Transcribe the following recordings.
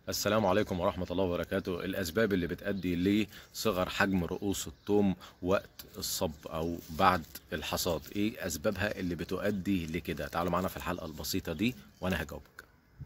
السلام عليكم ورحمة الله وبركاته الأسباب اللي بتؤدي لصغر حجم رؤوس الثوم وقت الصب أو بعد الحصاد إيه أسبابها اللي بتؤدي لكده تعالوا معنا في الحلقة البسيطة دي وأنا هجاوبك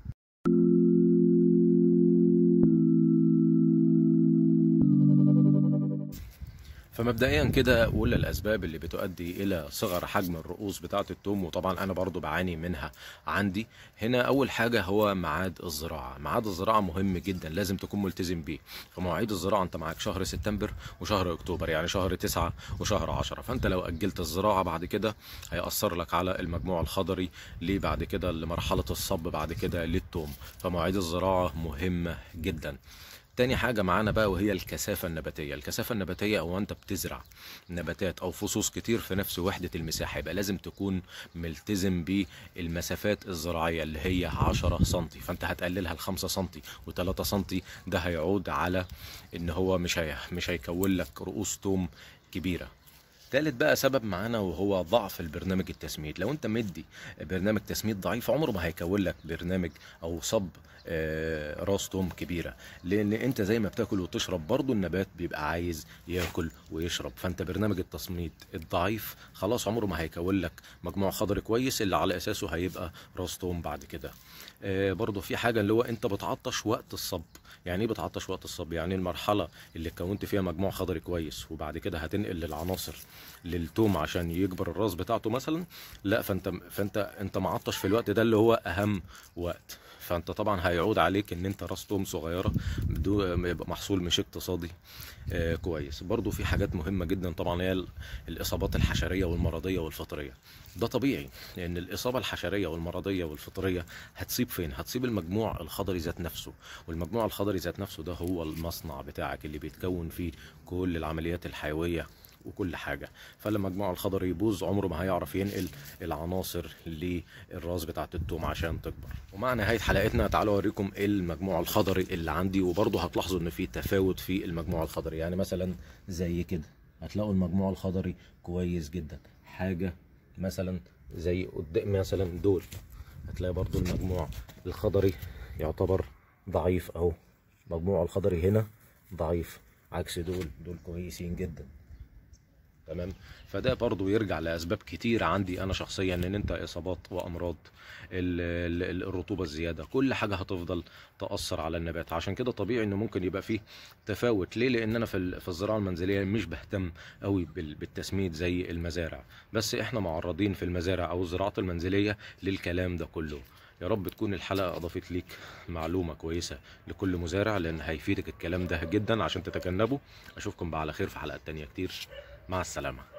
فمبدئيا كده اقول الاسباب اللي بتؤدي الى صغر حجم الرؤوس بتاعه التوم وطبعا انا برضو بعاني منها عندي هنا اول حاجه هو ميعاد الزراعه ميعاد الزراعه مهم جدا لازم تكون ملتزم بيه فمواعيد الزراعه انت معاك شهر سبتمبر وشهر اكتوبر يعني شهر تسعة وشهر عشرة فانت لو اجلت الزراعه بعد كده هيأثر لك على المجموع الخضري ليه بعد كده لمرحله الصب بعد كده للتوم فمواعيد الزراعه مهمه جدا تاني حاجة معانا بقى وهي الكثافة النباتية الكثافة النباتية أو أنت بتزرع نباتات أو فصوص كتير في نفس وحدة المساحة يبقى لازم تكون ملتزم بالمسافات الزراعية اللي هي 10 سنتي فأنت هتقللها ل 5 سنتي و3 سنتي ده هيعود على إن هو مش هي مش هيكون لك رؤوس توم كبيرة تالت بقى سبب معانا وهو ضعف البرنامج التسميد لو انت مدي برنامج تسميد ضعيف عمره ما هيكون لك برنامج او صب آه، راس توم كبيره لان انت زي ما بتاكل وتشرب برضو النبات بيبقى عايز ياكل ويشرب فانت برنامج التصميد الضعيف خلاص عمره ما هيكون لك مجموع خضري كويس اللي على اساسه هيبقى راس توم بعد كده آه، برضو في حاجه اللي هو انت بتعطش وقت الصب يعني ايه بتعطش وقت الصب يعني المرحله اللي كونت فيها مجموع خضري كويس وبعد كده هتنقل للعناصر للتوم عشان يكبر الراس بتاعته مثلا لا فانت فانت انت معطش في الوقت ده اللي هو اهم وقت فانت طبعا هيعود عليك ان انت راس توم صغيره بدون يبقى محصول مش اقتصادي آه كويس برضو في حاجات مهمه جدا طبعا هي الاصابات الحشريه والمرضيه والفطريه ده طبيعي لان الاصابه الحشريه والمرضيه والفطريه هتصيب فين هتصيب المجموع الخضري ذات نفسه والمجموع الخضري ذات نفسه ده هو المصنع بتاعك اللي بيتكون فيه كل العمليات الحيويه وكل حاجه فلما المجموع الخضري يبوظ عمره ما هيعرف ينقل العناصر للراس بتاعه التوم عشان تكبر ومع نهايه حلقتنا تعالوا اوريكم ايه المجموع الخضري اللي عندي وبرضه هتلاحظوا ان في تفاوت في المجموع الخضري يعني مثلا زي كده هتلاقوا المجموع الخضري كويس جدا حاجه مثلا زي قدام مثلا دول هتلاقي برضو المجموع الخضري يعتبر ضعيف اهو المجموع الخضري هنا ضعيف عكس دول دول كويسين جدا تمام فده برضو يرجع لاسباب كتير عندي انا شخصيا ان انت اصابات وامراض ال- ال- الرطوبه الزياده كل حاجه هتفضل تاثر على النبات عشان كده طبيعي انه ممكن يبقى فيه تفاوت ليه لان انا في ال- في الزراعه المنزليه مش بهتم قوي بال- بالتسميد زي المزارع بس احنا معرضين في المزارع او الزراعه المنزليه للكلام ده كله يا رب تكون الحلقه اضافت ليك معلومه كويسه لكل مزارع لان هيفيدك الكلام ده جدا عشان تتجنبه اشوفكم بقى على خير في حلقات تانية كتير مع السلامه